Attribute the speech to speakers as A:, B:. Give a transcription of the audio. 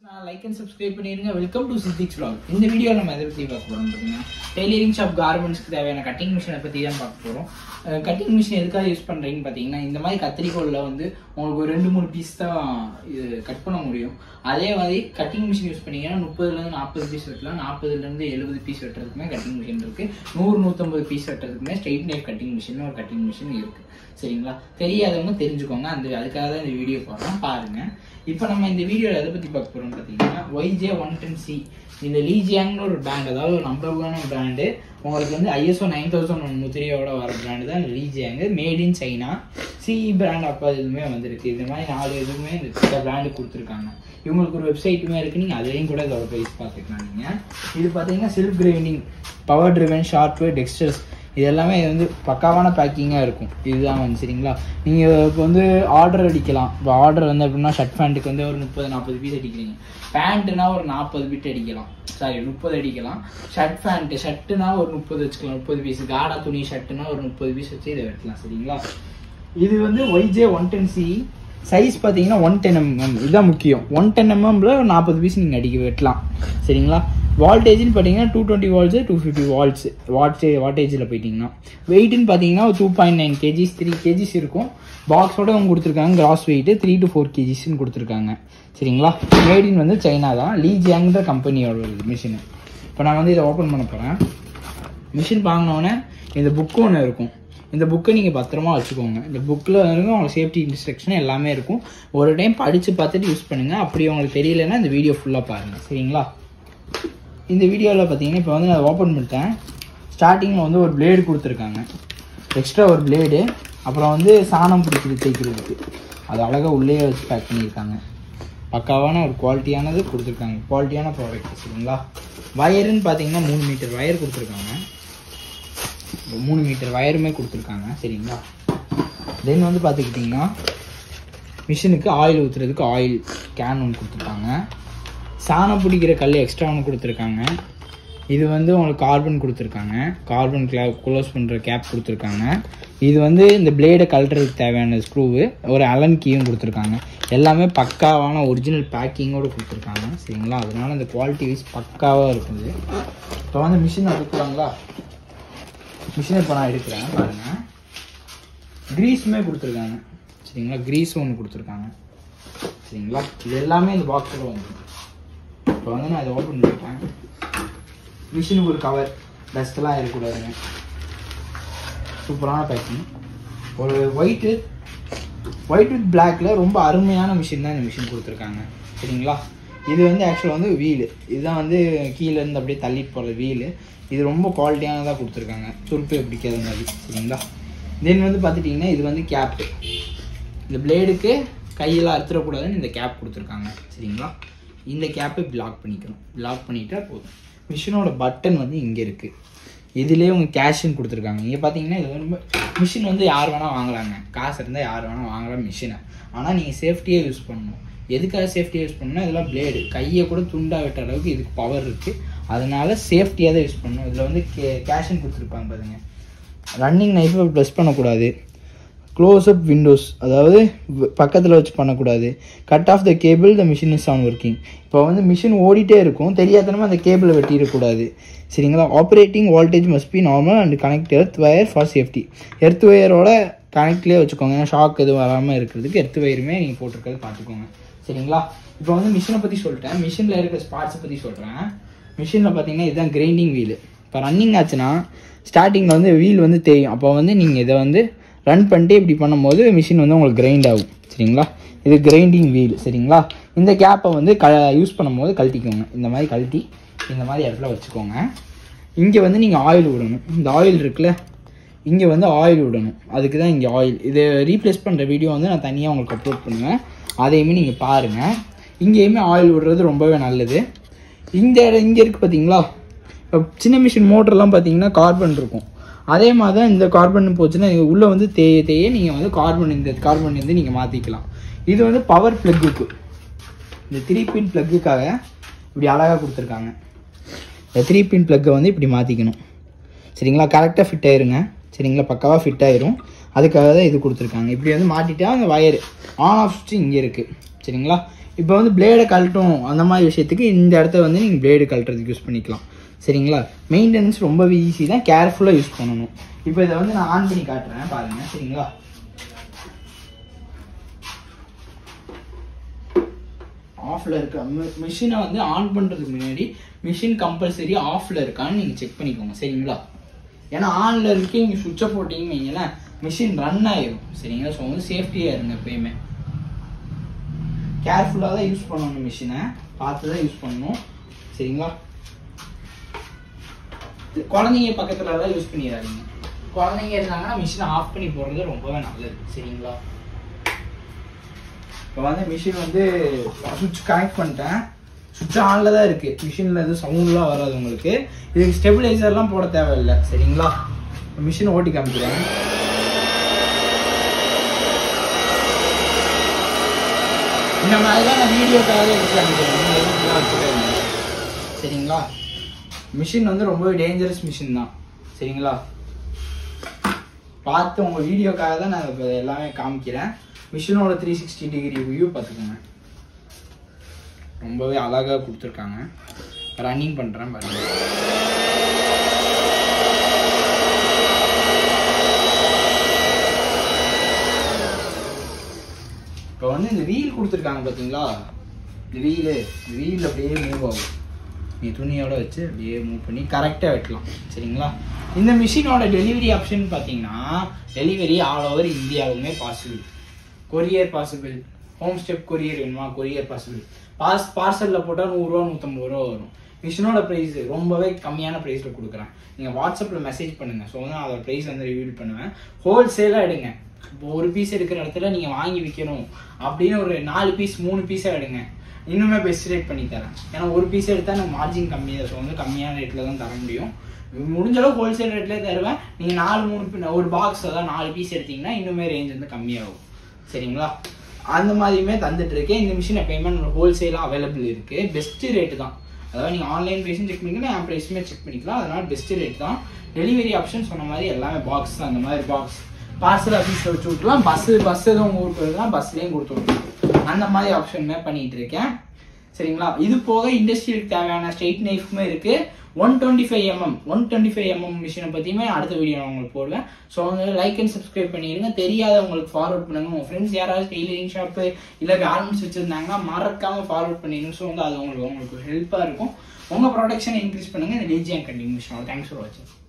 A: நான் like and subscribe பண்ணிடுங்க welcome to Siddiq's vlog இந்த வீடியோ நம்ம எதை பற்றி பார்க்க போகிறோம் பார்த்தீங்கன்னா டெய்லரிங் ஷாப் கார்மெண்ட்ஸ்க்கு தேவையான கட்டிங் மிஷினை பற்றி தான் பார்க்க போகிறோம் கட்டிங் மிஷின் எதுக்காக யூஸ் பண்ணுறீங்கன்னு பார்த்தீங்கன்னா இந்த மாதிரி கத்திரிக்கோலில் வந்து உங்களுக்கு ஒரு ரெண்டு மூணு பீஸ் தான் இது கட் பண்ண முடியும் அதே மாதிரி கட்டிங் மிஷின் யூஸ் பண்ணீங்கன்னா முப்பதுலேருந்து நாற்பது பீஸ் வெட்டலாம் நாற்பதுலேருந்து எழுபது பீஸ் வெட்டுறதுக்குமே கட்டிங் மிஷின் இருக்குது நூறு நூற்றம்பது பீஸ் வெட்டுறதுக்குமே ஸ்ட்ரெயிட் நைஃப் கட்டிங் மிஷின் ஒரு கட்டிங் மிஷின் இருக்குது சரிங்களா தெரியாதவங்க தெரிஞ்சுக்கோங்க அந்த அதுக்காக தான் இந்த வீடியோ போடுறோம் பாருங்க இப்போ நம்ம இந்த வீடியோவில் எதை பற்றி பார்க்க போகிறோம் பார்த்தீங்கன்னா ஒய்ஜே ஒன் டென் சி இந்த லீஜியாங்னு ஒரு பிராண்ட் அதாவது ஒரு நம்பரான பிராண்டு உங்களுக்கு வந்து ஐஎஸ்ஓ நைன் தௌசண்ட் ஒன் முத்திரியோட வர பிராண்டு தான் லீஜியாங்கு made in China CE brand அப்போ இதுவுமே வந்திருக்கு இந்த மாதிரி நாலு இதுவுமே இந்த பிராண்டு கொடுத்துருக்காங்க இவங்களுக்கு ஒரு வெப்சைட்டுமே இருக்குது நீங்கள் அதையும் கூட இதோட ப்ரைஸ் பார்த்துக்கலாம் நீங்கள் இது பார்த்தீங்கன்னா self grinding power driven shortware textures இது எல்லாமே இது வந்து பக்காவான பேக்கிங்காக இருக்கும் இதுதான் வந்து சரிங்களா நீங்கள் இப்போ வந்து ஆர்டர் அடிக்கலாம் இப்போ ஆர்டர் வந்து எப்படின்னா ஷர்ட் பேண்ட்டுக்கு வந்து ஒரு முப்பது நாற்பது பீஸ் அடிக்கிறீங்க பேண்ட்டுனா ஒரு நாற்பது பிட் அடிக்கலாம் சாரி முப்பது அடிக்கலாம் ஷர்ட் பேண்ட்டு ஷர்ட்டுனா ஒரு முப்பது வச்சுக்கலாம் முப்பது பீஸ் காடா துணி ஷர்ட்டுனா ஒரு முப்பது பீஸ் வச்சு இதை வெட்டலாம் சரிங்களா இது வந்து YJ one ten C size பார்த்தீங்கன்னா ஒன் டென் எம்எம் இதுதான் முக்கியம் ஒன் டென் எம்எம்ல நாற்பது பீஸ் நீங்கள் அடிக்க வெட்டலாம் சரிங்களா வால்டேஜ்னு பார்த்தீங்கன்னா two twenty volts two fifty volts வாட்ஸே வாட்டேஜில் போயிட்டீங்கன்னா வெயிட்னு பார்த்தீங்கன்னா two point nine KGs three KGs இருக்கும் பாக்ஸோட அவங்க கொடுத்துருக்காங்க gross weight three to four கேஜிஸ்ன்னு கொடுத்துருக்காங்க சரிங்களா மேடின் வந்து சைனா தான் லீஜியாங்கிற கம்பெனியோட மிஷின் இப்போ நான் வந்து இதை ஓப்பன் பண்ண போகிறேன் மிஷின் வாங்கினோடனே இந்த புக்கு ஒன்று இருக்கும் இந்த புக்கை நீங்கள் பத்திரமா வச்சுக்கோங்க இந்த புக்கில் வந்து உங்களுக்கு சேஃப்டி இன்ஸ்ட்ரக்ஷன் எல்லாமே இருக்கும் ஒரு டைம் படித்து பார்த்துட்டு யூஸ் பண்ணுங்கள் அப்படி உங்களுக்கு தெரியலன்னா இந்த வீடியோ ஃபுல்லாக பாருங்கள் சரிங்களா இந்த வீடியோவில் பார்த்தீங்கன்னா இப்போ வந்து நான் ஓப்பன் பண்ணிட்டேன் ஸ்டார்டிங்கில் வந்து ஒரு பிளேடு கொடுத்துருக்காங்க எக்ஸ்ட்ரா ஒரு பிளேடு அப்புறம் வந்து சாணம் பிடிக்கிறது தேய்க்கிறதுக்கு அது அழகாக உள்ளே வச்சு பேக் பண்ணியிருக்காங்க பக்காவான ஒரு குவாலிட்டியானது கொடுத்துருக்காங்க குவாலிட்டியான ப்ராடக்ட் சரிங்களா வயருன்னு பார்த்தீங்கன்னா மூணு மீட்டர் வயர் கொடுத்துருக்காங்க மூணு மீட்டர் வயருமே கொடுத்துருக்காங்க சரிங்களா தென் வந்து பார்த்துக்கிட்டிங்கன்னா மிஷினுக்கு ஆயில் ஊற்றுறதுக்கு ஆயில் கேன் ஒன்று கொடுத்துருக்காங்க சாணம் பிடிக்கிற கல் எக்ஸ்ட்ரா ஒன்று கொடுத்துருக்காங்க இது வந்து உங்களுக்கு கார்பன் கொடுத்துருக்காங்க கார்பன் கிளா க்ளோஸ் பண்ணுற கேப் கொடுத்துருக்காங்க இது வந்து இந்த பிளேடை கழட்டுறதுக்கு தேவையான ஸ்க்ரூவு ஒரு அலன் கீயும் கொடுத்துருக்காங்க எல்லாமே பக்காவான ஒரிஜினல் பேக்கிங்கோடு கொடுத்துருக்காங்க சரிங்களா அதனால இந்த குவாலிட்டி வைஸ் பக்காவாக இருக்குது இப்போ வந்து மிஷின் எடுக்கலாங்களா மிஷினை இப்போ நான் எடுக்கிறேன் பாருங்கள் க்ரீஸுமே கொடுத்துருக்காங்க சரிங்களா க்ரீஸ் ஒன்று கொடுத்துருக்காங்க சரிங்களா இது எல்லாமே இந்த பாக்ஸில் வந்து இப்போ வந்து நான் இதை ஓப்பன் பண்ணிட்டேன் மிஷினுக்கு ஒரு கவர் டஸ்ட்லாம் இருக்கக்கூடாதுங்க சூப்பரான பேக்கிங் ஒரு ஒயிட்டு ஒயிட் வித் பிளாக்ல ரொம்ப அருமையான மிஷின் தான் இந்த மிஷின் கொடுத்துருக்காங்க சரிங்களா இது வந்து ஆக்சுவலாக வந்து வீலு இதுதான் வந்து கீழே இருந்து அப்படியே தள்ளிட்டு போகிற வீலு இது ரொம்ப குவாலிட்டியானதாக கொடுத்துருக்காங்க துருப்பு பிடிக்காத மாதிரி சரிங்களா தென் வந்து பார்த்துட்டிங்கன்னா இது வந்து கேப்பு இந்த பிளேடுக்கு கையெல்லாம் அறுத்துடக்கூடாதுன்னு இந்த கேப் கொடுத்துருக்காங்க சரிங்களா இந்த கேப்பை பிளாக் பண்ணிக்கணும் பிளாக் பண்ணிட்டா போதும் மிஷினோட பட்டன் வந்து இங்கே இருக்குது இதுலேயே உங்க கேஷுன்னு கொடுத்துருக்காங்க இங்கே பார்த்தீங்கன்னா இது ரொம்ப மிஷின் வந்து யார் வேணால் வாங்கலாங்க காசு இருந்தால் யார் வேணால் வாங்கலாம் மிஷினை ஆனால் நீங்கள் சேஃப்டியாக யூஸ் பண்ணணும் எதுக்காக சேஃப்டியாக யூஸ் பண்ணணும்னா இதெல்லாம் பிளேடு கையை கூட துண்டா வெட்ட அளவுக்கு இதுக்கு பவர் இருக்குது அதனால சேஃப்டியாக தான் யூஸ் பண்ணணும் இதில் வந்து கே கேஷன் கொடுத்துருப்பாங்க பாருங்க ரன்னிங் நைஃபை ப்ரெஸ் பண்ணக்கூடாது க்ளோஸ் அப் விண்டோஸ் அதாவது பக்கத்தில் வச்சு பண்ணக்கூடாது cut off the cable the machine is on working இப்போ வந்து மிஷின் ஓடிட்டே இருக்கும் தெரியாதனமா அந்த கேபிளை வெட்டிடக்கூடாது சரிங்களா operating voltage must be normal and connect earth wire for safety earth வயரோட கனெக்ட்லேயே வச்சுக்கோங்க ஏன்னா ஷாக் எதுவும் வராமல் இருக்கிறதுக்கு எர்த் வயருமே நீங்கள் போட்டிருக்கிறது பார்த்துக்கோங்க சரிங்களா இப்போ வந்து மிஷினை பற்றி சொல்லிட்டேன் மிஷினில் இருக்கிற ஸ்பாட்ஸை பற்றி சொல்கிறேன் மிஷினில் பார்த்தீங்கன்னா இதுதான் கிரைண்டிங் வீல் இப்போ ரன்னிங் ஆச்சுன்னா ஸ்டார்டிங்கில் வந்து வீல் வந்து தெரியும் அப்போ வந்து நீங்கள் இதை வந்து ரன் பண்ணிட்டு இப்படி பண்ணும்போது மிஷின் வந்து உங்களுக்கு கிரைண்ட் ஆகும் சரிங்களா இது கிரைண்டிங் வீல் சரிங்களா இந்த கேப்பை வந்து க யூஸ் பண்ணும்போது கழட்டிக்கோங்க இந்த மாதிரி கழட்டி இந்த மாதிரி இடத்துல வச்சுக்கோங்க இங்கே வந்து நீங்கள் ஆயில் விடணும் இந்த ஆயில் இருக்குல்ல இங்கே வந்து ஆயில் விடணும் அதுக்கு தான் இங்கே ஆயில் இதை ரீப்ளேஸ் பண்ணுற வீடியோ வந்து நான் தனியாக உங்களுக்கு அப்லோட் பண்ணுவேன் அதையுமே நீங்கள் பாருங்கள் இங்கேயுமே ஆயில் விடுறது ரொம்பவே நல்லது இந்த இடம் இங்கே இருக்குது பார்த்தீங்களா இப்போ சின்ன மிஷின் மோட்டர்லாம் பார்த்தீங்கன்னா கார்பன் இருக்கும் அதே மாதிரி தான் இந்த கார்பன் போச்சுன்னா இது உள்ளே வந்து தேய தேய நீங்கள் வந்து கார்பன் இந்த கார்பன் வந்து நீங்கள் மாற்றிக்கலாம் இது வந்து பவர் ப்ளக்குக்கு இந்த த்ரீ பின் ப்ளக்குக்காக இப்படி அழகாக கொடுத்துருக்காங்க இந்த த்ரீ பின் ப்ளக்கை வந்து இப்படி மாற்றிக்கணும் சரிங்களா கரெக்டாக ஃபிட் ஆயிருங்க சரிங்களா பக்காவாக ஃபிட் ஆயிரும் அதுக்காக தான் இது கொடுத்துருக்காங்க இப்படி வந்து மாட்டிட்டா அந்த வயர் ஆன் ஆஃப் சுவிட்ச் இங்கே இருக்குது சரிங்களா இப்போ வந்து பிளேடை கழட்டும் அந்த மாதிரி விஷயத்துக்கு இந்த இடத்த வந்து நீங்கள் பிளேடு கழட்டுறதுக்கு யூஸ் பண்ணிக்கலாம் சரிங்களா மெயின்டெனன்ஸ் ரொம்பவே ஈஸி தான் கேர்ஃபுல்லாக யூஸ் பண்ணணும் இப்போ இதை வந்து நான் ஆன் பண்ணி காட்டுறேன் பாருங்க சரிங்களா ஆஃப்ல இருக்க மிஷினை வந்து ஆன் பண்றதுக்கு முன்னாடி மிஷின் கம்பல்சரி ஆஃப்ல இருக்கான்னு நீங்க செக் பண்ணிக்கோங்க சரிங்களா ஏன்னா ஆன்ல இருக்கு நீங்க சுவிட்சை போட்டீங்கன்னு வைங்களேன் மிஷின் ரன் ஆயிரும் சரிங்களா ஸோ வந்து சேஃப்டியா இருங்க எப்பயுமே கேர்ஃபுல்லாக தான் யூஸ் பண்ணணும் மிஷினை பார்த்து தான் யூஸ் பண்ணணும் சரிங்களா குழந்தைங்க பக்கத்துல எல்லாம் யூஸ் பண்ணிடாதீங்க குழந்தைங்க இருந்தாங்கன்னா மிஷினை ஆஃப் பண்ணி போடுறது ரொம்பவே நல்லது சரிங்களா இப்போ வந்து மிஷின் வந்து சுவிட்ச் கனெக்ட் பண்ணிட்டேன் சுவிட்ச் ஆனில் தான் இருக்கு மிஷினில் எதுவும் சவுண்ட்லாம் வராது உங்களுக்கு இதுக்கு ஸ்டெபிளைசர்லாம் போட தேவையில்லை சரிங்களா மிஷினை ஓட்டி காமிக்கிறேன் இந்த மாதிரி தான் நான் வீடியோக்காக எடுத்து காமிக்கிறேன் நீங்க எதுக்குலாம் வச்சுக்காதீங்க. சரிங்களா மிஷின் வந்து ரொம்ப டேஞ்சரஸ் மிஷின் தான் சரிங்களா பார்த்து உங்கள் வீடியோக்காக தான் நான் இப்போ எல்லாமே காமிக்கிறேன் மிஷினோட த்ரீ சிக்ஸ்டி டிகிரி வியூ பார்த்துக்கோங்க ரொம்பவே அழகாக கொடுத்துருக்காங்க ரன்னிங் பண்ணுறேன் பாருங்க இப்போ வந்து இந்த வீல் கொடுத்துருக்காங்க பார்த்தீங்களா இந்த வீலு இந்த வீல் அப்படியே மூவ் ஆகும் நீ துணியோட வச்சு அப்படியே மூவ் பண்ணி கரெக்டாக வெட்டலாம் சரிங்களா இந்த மிஷினோட டெலிவரி ஆப்ஷன் பார்த்தீங்கன்னா டெலிவரி ஆல் ஓவர் இந்தியாவுமே possible courier possible home step courier வேணுமா கொரியர் பாசிபிள் பாஸ் பார்சலில் போட்டால் நூறுரூவா நூற்றம்பது ரூபா வரும் மிஷினோட ப்ரைஸ் ரொம்பவே கம்மியான ப்ரைஸில் கொடுக்குறேன் நீங்கள் வாட்ஸ்அப்பில் மெசேஜ் பண்ணுங்கள் ஸோ வந்து அதோட ப்ரைஸ் வந்து ரிவீல் பண்ணுவேன் ஹோல்சேலாக எடுங்க இப்போ ஒரு பீஸ் எடுக்கிற இடத்துல நீங்கள் வாங்கி விற்கணும் அப்படின்னு ஒரு நாலு பீஸ் மூணு பீஸாக எடுங்க இன்னுமே பெஸ்ட் ரேட் பண்ணி தரேன் ஏன்னா ஒரு பீஸ் எடுத்தால் எனக்கு மார்ஜின் கம்மி தான் ஸோ வந்து கம்மியான ரேட்டில் தான் தர முடியும் முடிஞ்ச அளவு ஹோல்சேல் ரேட்லேயே தருவேன் நீங்கள் நாலு மூணு பி- ஒரு பாக்ஸ் அதான் நாலு பீஸ் எடுத்தீங்கன்னா இன்னுமே ரேஞ்ச் வந்து கம்மியாகும் சரிங்களா அந்த மாதிரியுமே தந்துட்டு இருக்கேன் இந்த மிஷின் எப்பயுமே ஹோல்சேலாக அவைலபிள் இருக்கு பெஸ்ட் ரேட்டு தான் அதாவது நீங்கள் ஆன்லைன் ப்ரைஸும் செக் பண்ணிக்கலாம் என் ப்ரைஸுமே செக் பண்ணிக்கலாம் அதனால பெஸ்ட் ரேட் தான் டெலிவரி ஆப்ஷன் சொன்ன மாதிரி எல்லாமே பாக்ஸ் அந்த மாதிரி பாக்ஸ் பார்சல் ஆஃபீஸில் வச்சு விட்டுலாம் பஸ்ஸு பஸ் எதுவும் உங்கள் ஊருக்கு வருதுன்னா பஸ்லேயும் கொடுத்து விட்டுலாம் அந்த மாதிரி ஆப்ஷனுமே பண்ணிட்டு இருக்கேன் சரிங்களா இது போக இண்டஸ்ட்ரியலுக்கு தேவையான ஸ்ட்ரெயிட் நைஃப்மே இருக்கு one twenty five mm one twenty five mm மிஷினை பற்றியுமே அடுத்த வீடியோ நான் உங்களுக்கு போடுவேன் ஸோ வந்து லைக் அண்ட் சப்ஸ்கிரைப் பண்ணிடுங்க தெரியாதவங்களுக்கு ஃபார்வர்ட் பண்ணுங்க உங்கள் ஃப்ரெண்ட்ஸ் யாராவது டெய்லரிங் ஷாப்பு இல்லை கார்மெண்ட்ஸ் வச்சுருந்தாங்கன்னா மறக்காம ஃபார்வர்ட் பண்ணிடுங்க ஸோ வந்து அது உங்களுக்கு உங்களுக்கு ஹெல்ப்பாக இருக்கும் உங்கள் ப்ரொடக்ஷனை இன்க்ரீஸ் பண்ணுங்க இந்த டிஜிஎன் கண்டினியூஷன் தேங்க்ஸ் ஃபார் வாட்சிங்